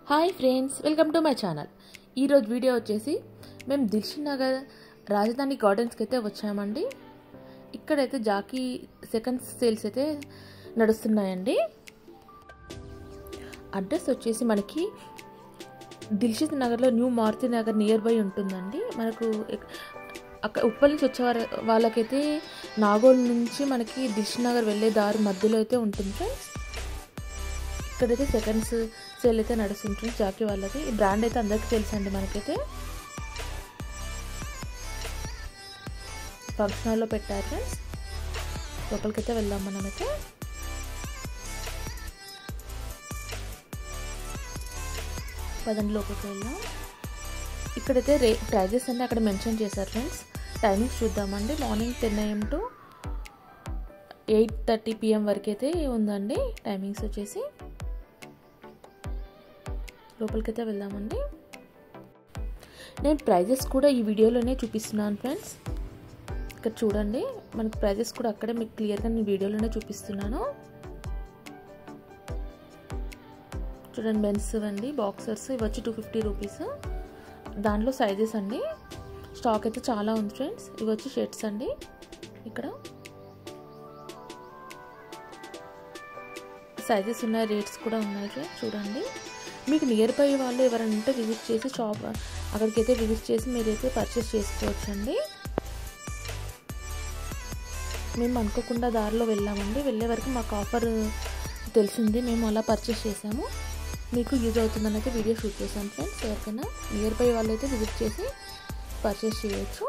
hi friends welcome to my channel ఈరోజు video వచ్చేసి మేము దిల్షుక్ నగర్ రాజధాని గార్డెన్స్కి అయితే వచ్చామండి ఇక్కడైతే జాకీ సెకండ్ సేల్స్ అయితే నడుస్తున్నాయండి అడ్రస్ వచ్చేసి మనకి దిల్షుక్ నగర్లో new Maruti Nagar near by ఉంటుందండి మనకు ఎక్- అక్కడ ఉప్పల్ నుంచి వచ్చే వారు వాళ్ళకైతే నాగోల్ నుంచి మనకి దిల్షుక్ నగర్ వెళ్ళే దారి మధ్యలో అయితే ఉంటుంది ఫ్రెండ్స్ ఇక్కడైతే సెకండ్స్ సేల్ అయితే నడుస్తుంటుంది జాకీ వాళ్ళది ఈ బ్రాండ్ అయితే అందరికీ తెలుసండి మనకైతే ఫంక్షన్ హాల్లో పెట్టారు ఫ్రెండ్స్ లోపలికైతే వెళ్దాం మనమైతే పదండి లోపలికి వెళ్దాం ఇక్కడైతే రే ప్రైజెస్ అన్ని అక్కడ మెన్షన్ చేశారు ఫ్రెండ్స్ టైమింగ్స్ చూద్దామండి morning ten AM to eight thirty PM వరకు అయితే ఉందండి టైమింగ్స్ వచ్చేసి లోపలికైతే వెళ్దామండి నేను ప్రైజెస్ కూడా ఈ వీడియోలోనే చూపిస్తున్నాను ఫ్రెండ్స్ ఇక్కడ చూడండి మనకి ప్రైజెస్ కూడా అక్కడే మీకు క్లియర్గా నేను వీడియోలోనే చూపిస్తున్నాను చూడండి మెన్స్ అండి బాక్సర్స్ ఇవి వచ్చి టూ ఫిఫ్టీ రూపీస్ దాంట్లో సైజెస్ అండి స్టాక్ అయితే చాలా ఉంది ఫ్రెండ్స్ ఇవి వచ్చి షర్ట్స్ అండి ఇక్కడ సైజెస్ ఉన్నాయి రేట్స్ కూడా ఉన్నాయి ఫ్రెండ్స్ చూడండి మీకు నియర్ బై వాళ్ళు ఎవరైనా ఉంటే విజిట్ చేసి షాప్ అక్కడికైతే విజిట్ చేసి మీరైతే పర్చేస్ చేసుకోవచ్చండి మేము అనుకోకుండా దారిలో వెళ్ళామండి వెళ్ళే వరకు మాకు ఆఫర్ తెలిసింది మేము అలా పర్చేస్ చేసాము మీకు యూజ్ అవుతుందని అయితే వీడియో షూట్ చేశాను ఫ్రెండ్స్ ఎవరికైనా నియర్ బై వాళ్ళు అయితే విజిట్ చేసి పర్చేస్ చేయొచ్చు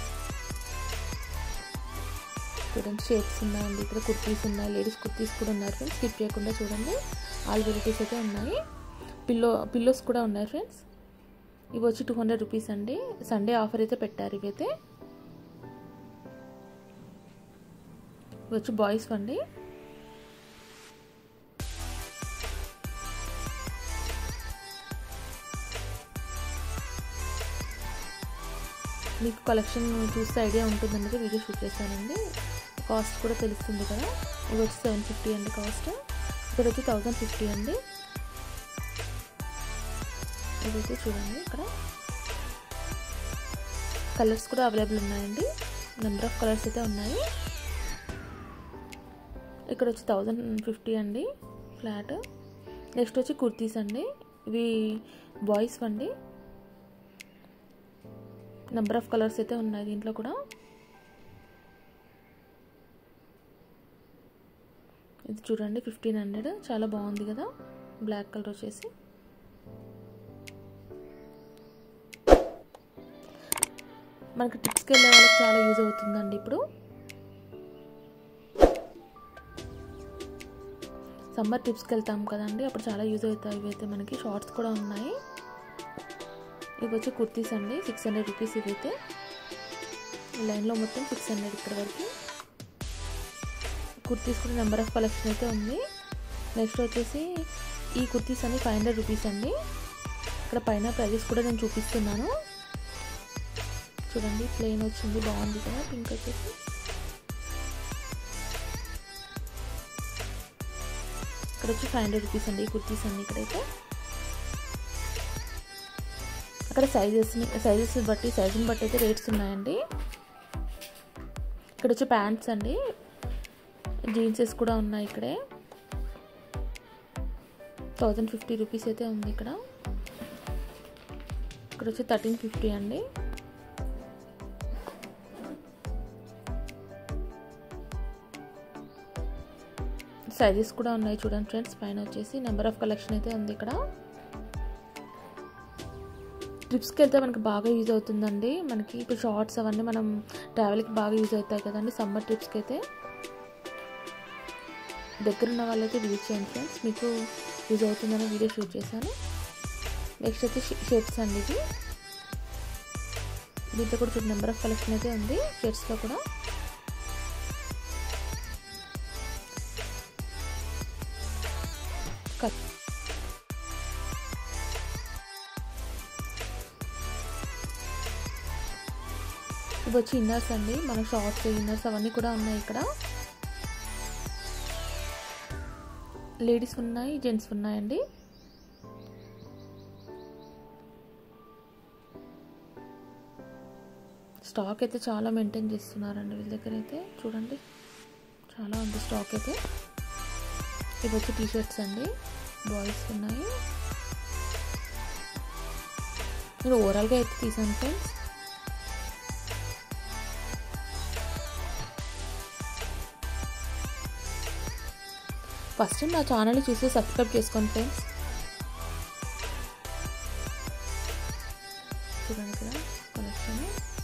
చూడండి షేప్స్ ఉన్నాయండి ఇక్కడ కుర్తీస్ ఉన్నాయి లేడీస్ కుర్తీస్ కూడా ఉన్నాయి ఫ్రెండ్స్ స్కిప్ చేయకుండా చూడండి ఆల్ వెరైటీస్ అయితే ఉన్నాయి పిల్లో పిల్లోస్ కూడా ఉన్నాయి ఫ్రెండ్స్ ఇవి వచ్చి టూ హండ్రెడ్ రూపీస్ అండి సండే ఆఫర్ అయితే పెట్టారు ఇవైతే ఇవి వచ్చి బాయ్స్ అండి మీకు కలెక్షన్ చూస్తే ఐడియా ఉంటుందనేది వీడియో షూట్ చేశానండి కాస్ట్ కూడా తెలుస్తుంది కదా ఇవి వచ్చి సెవెన్ ఫిఫ్టీ అండి కాస్ట్ ఇక్కడ వచ్చి థౌజండ్ ఫిఫ్టీ అండి ఇదైతే చూడండి ఇక్కడ కలర్స్ కూడా అవైలబుల్ ఉన్నాయండి నెంబర్ ఆఫ్ కలర్స్ అయితే ఉన్నాయి ఇక్కడ వచ్చి థౌజండ్ ఫిఫ్టీ అండి ఫ్లాట్ నెక్స్ట్ వచ్చి కుర్తీస్ అండి ఇవి బాయ్స్ అండి నెంబర్ ఆఫ్ కలర్స్ అయితే ఉన్నాయి దీంట్లో కూడా ఇది చూడండి ఫిఫ్టీన్ హండ్రెడ్ చాలా బాగుంది కదా బ్లాక్ కలర్ వచ్చేసి మనకి ట్రిప్స్కి వెళ్ళే వాళ్ళకి చాలా యూజ్ అవుతుందండి ఇప్పుడు సమ్మర్ ట్రిప్స్కి వెళ్తాం కదండి అప్పుడు చాలా యూజ్ అవుతాయి ఇవైతే మనకి షార్ట్స్ కూడా ఉన్నాయి ఇవి వచ్చి కుర్తీస్ అండి సిక్స్ హండ్రెడ్ రూపీస్ ఇవైతే లైన్లో మొత్తం సిక్స్ హండ్రెడ్ ఇక్కడ వరకు కుర్తీస్ కూడా నెంబర్ ఆఫ్ కలెక్షన్ అయితే ఉంది నెక్స్ట్ వచ్చేసి ఈ కుర్తీస్ అన్ని ఫైవ్ హండ్రెడ్ రూపీస్ అండి ఇక్కడ పైన ప్రైజెస్ కూడా నేను చూపిస్తున్నాను చూడండి ప్లెయిన్ వచ్చింది బాగుంది కదా పింక్ వచ్చేసి ఇక్కడ వచ్చి ఫైవ్ హండ్రెడ్ రూపీస్ అండి ఈ కుర్తీస్ అన్ని ఇక్కడైతే అక్కడ సైజెస్ని సైజెస్ బట్టి సైజుని బట్టి అయితే రేట్స్ ఉన్నాయండి ఇక్కడ వచ్చి ప్యాంట్స్ అండి జీన్సెస్ కూడా ఉన్నాయి ఇక్కడే థౌజండ్ ఫిఫ్టీ రూపీస్ అయితే ఉంది ఇక్కడ ఇక్కడ వచ్చి థర్టీన్ ఫిఫ్టీ అండి సైజెస్ కూడా ఉన్నాయి చూడండి ఫ్రెండ్స్ పైన వచ్చేసి నెంబర్ ఆఫ్ కలెక్షన్ అయితే ఉంది ఇక్కడ ట్రిప్స్కి వెళ్తే మనకి బాగా యూజ్ అవుతుందండి మనకి ఇప్పుడు షార్ట్స్ అవన్నీ మనం ట్రావెల్కి బాగా యూజ్ అవుతాయి కదండి సమ్మర్ ట్రిప్స్కి అయితే దగ్గర ఉన్న వాళ్ళైతే విజిట్ చేయండి ఫ్రెండ్స్ మీకు యూజ్ అవుతుందని వీడియో షూట్ చేశాను నెక్స్ట్ అయితే షర్ట్స్ అండి ఇది దీంట్లో కూడా చూడండి నెంబర్ ఆఫ్ కలెక్షన్ అయితే ఉంది షర్ట్స్లో కూడా కట్ ఇవి వచ్చి ఇన్నర్స్ అండి మన షార్ట్స్ ఇన్నర్స్ అవన్నీ కూడా ఉన్నాయి ఇక్కడ లేడీస్ ఉన్నాయి జెంట్స్ ఉన్నాయండి స్టాక్ అయితే చాలా మెయింటైన్ చేస్తున్నారండి వీళ్ళ దగ్గర అయితే చూడండి చాలా ఉంది స్టాక్ అయితే ఇవి వచ్చి టీ షర్ట్స్ అండి బాయ్స్ ఉన్నాయి నేను ఓవరాల్గా అయితే తీసాను ఫ్రెండ్స్ ఫస్ట్ నా ఛానల్ చూసి సబ్స్క్రైబ్ చేసుకోండి ఫ్రెండ్స్ చూడండి ఇక్కడ కలెక్షన్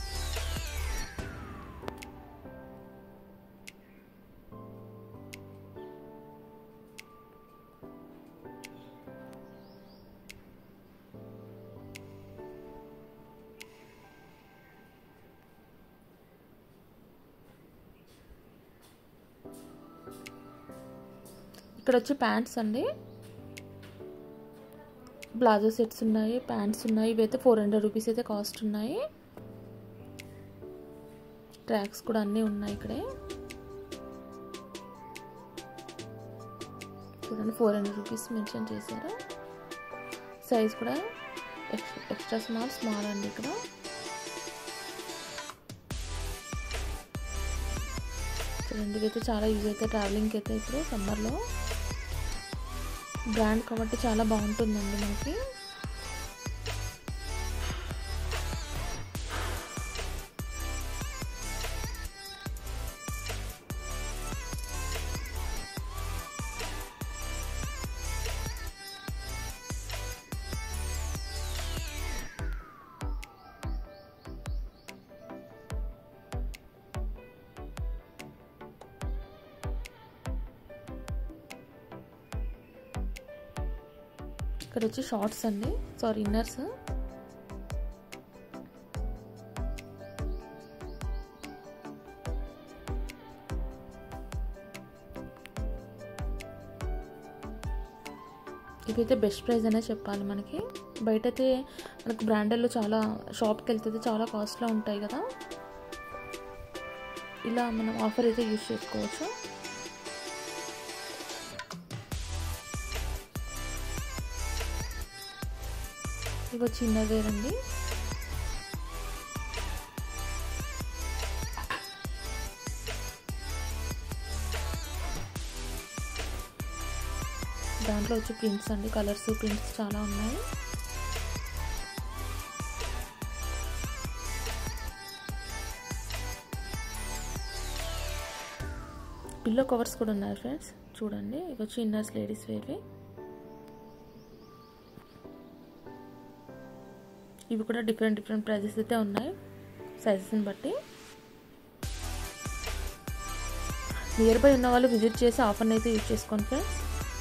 ఇక్కడ వచ్చి ప్యాంట్స్ అండి ప్లాజో సెట్స్ ఉన్నాయి ప్యాంట్స్ ఉన్నాయి ఇవైతే ఫోర్ హండ్రెడ్ రూపీస్ అయితే కాస్ట్ ఉన్నాయి ట్రాక్స్ కూడా అన్నీ ఉన్నాయి ఇక్కడే చూడండి ఫోర్ హండ్రెడ్ రూపీస్ మెన్షన్ చేశారు సైజ్ కూడా ఎక్స్ట్రా స్మాల్ స్మాల్ అండి ఇక్కడ చూడండి ఇవైతే చాలా యూజ్ అయితే ట్రావెలింగ్కి అయితే ఇప్పుడు సమ్మర్లో బ్రాండ్ కాబట్టి చాలా బాగుంటుందండి మనకి ఇక్కడ వచ్చి షార్ట్స్ అండి సారీ ఇన్నర్స్ ఇవైతే బెస్ట్ ప్రైస్ అనే చెప్పాలి మనకి బయట అయితే మనకు బ్రాండెడ్లో చాలా షాప్కి వెళ్తే చాలా కాస్ట్లో ఉంటాయి కదా ఇలా మనం ఆఫర్ అయితే యూజ్ చేసుకోవచ్చు ఇవి చిన్న వేరండి దాంట్లో వచ్చి ప్రింట్స్ అండి కలర్స్ ప్రింట్స్ చాలా ఉన్నాయి పిల్లో కవర్స్ కూడా ఉన్నాయి ఫ్రెండ్స్ చూడండి ఇవి వచ్చి ఇన్నర్స్ లేడీస్ వేవి ఇవి కూడా డిఫరెంట్ డిఫరెంట్ ప్రైజెస్ అయితే ఉన్నాయి సైజెస్ని బట్టి నియర్ బై ఉన్న వాళ్ళు విజిట్ చేసి ఆఫర్ని అయితే యూజ్ చేసుకోండి ఫ్రెండ్స్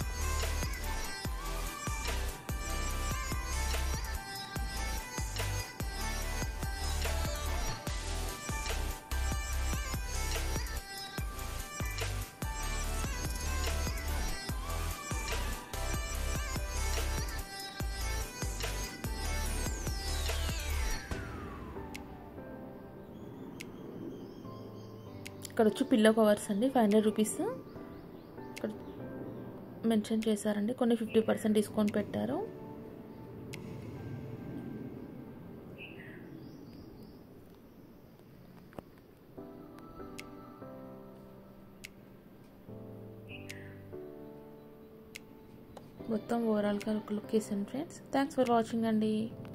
ఇక్కడ వచ్చి పిల్లో కవర్స్ అండి ఫైవ్ హండ్రెడ్ రూపీస్ ఇక్కడ మెన్షన్ చేశారండి కొన్ని ఫిఫ్టీ పర్సెంట్ డిస్కౌంట్ పెట్టారు మొత్తం ఓవరాల్గా లుక్ వేసాను ఫ్రెండ్స్ థ్యాంక్స్ ఫర్ వాచింగ్ అండి